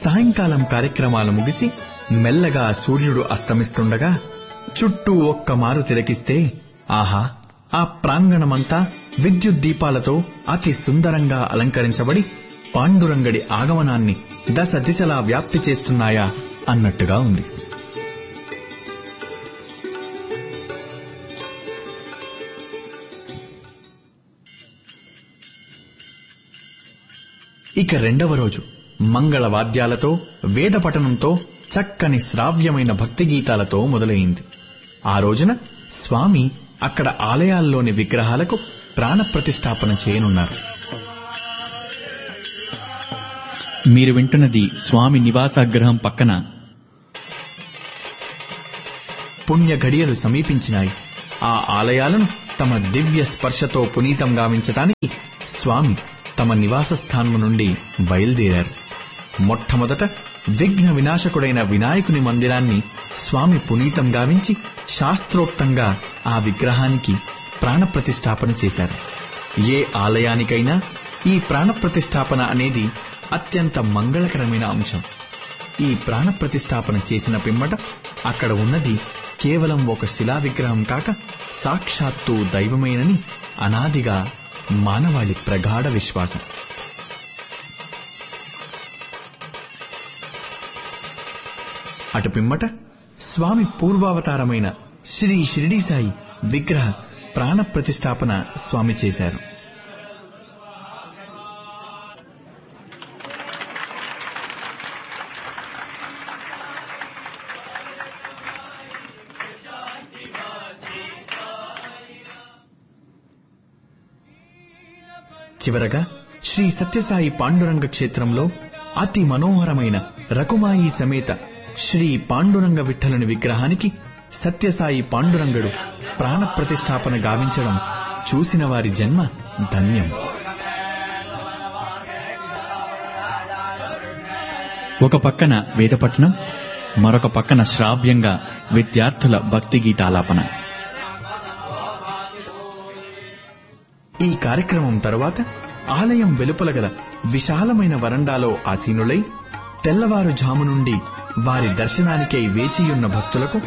సాయంకాలం కార్యక్రమాలు ముగిసి మెల్లగా సూర్యుడు అస్తమిస్తుండగా చుట్టూ ఒక్క మారు తిలకిస్తే ఆహా ఆ ప్రాంగణమంతా విద్యుత్ దీపాలతో అతి సుందరంగా అలంకరించబడి పాండురంగడి ఆగమనాన్ని దశ దిశలా వ్యాప్తి చేస్తున్నాయా అన్నట్టుగా ఉంది ఇక రెండవ రోజు మంగళ వాద్యాలతో వేద పఠనంతో చక్కని శ్రావ్యమైన భక్తి గీతాలతో మొదలైంది ఆ రోజున స్వామి అక్కడ ఆలయాల్లోని విగ్రహాలకు ప్రాణ ప్రతిష్టాపన చేయనున్నారు మీరు వింటున్నది స్వామి నివాసాగ్రహం పక్కన పుణ్య ఘడియలు సమీపించినాయి ఆ ఆలయాలను తమ దివ్య స్పర్శతో పునీతం గావించటానికి స్వామి తమ నివాస స్థానము నుండి బయలుదేరారు మొట్టమొదట విఘ్న వినాశకుడైన వినాయకుని మందిరాన్ని స్వామి పునీతం గావించి శాస్త్రోక్తంగా ఆ విగ్రహానికి ప్రాణప్రతిష్ఠాపన చేశారు ఏ ఆలయానికైనా ఈ ప్రాణప్రతిష్ఠాపన అనేది అత్యంత మంగళకరమైన అంశం ఈ ప్రాణప్రతిష్ఠాపన చేసిన పిమ్మట అక్కడ ఉన్నది కేవలం ఒక శిలా విగ్రహం కాక సాక్షాత్తు దైవమేనని అనాదిగా మానవాళి ప్రగాఢ విశ్వాసం అటు పిమ్మట స్వామి పూర్వావతారమైన శ్రీ షిరిడి సాయి విగ్రహ ప్రాణ ప్రతిష్టాపన స్వామి చేశారు చివరగా శ్రీ సత్యసాయి పాండురంగ క్షేత్రంలో అతి మనోహరమైన రకుమాయి సమేత శ్రీ పాండురంగ విఠలుని విగ్రహానికి సత్యసాయి పాండురంగడు ప్రాణ ప్రతిష్టాపన గావించడం చూసిన వారి జన్మ ధన్యం ఒక పక్కన వేదపట్నం మరొక పక్కన శ్రావ్యంగా విద్యార్థుల భక్తి గీతాలాపన ఈ కార్యక్రమం తరువాత ఆలయం వెలుపల గల విశాలమైన వరండాలో ఆసీనులై తెల్లవారుజాము నుండి వారి దర్శనానికై వేచియున్న భక్తులకు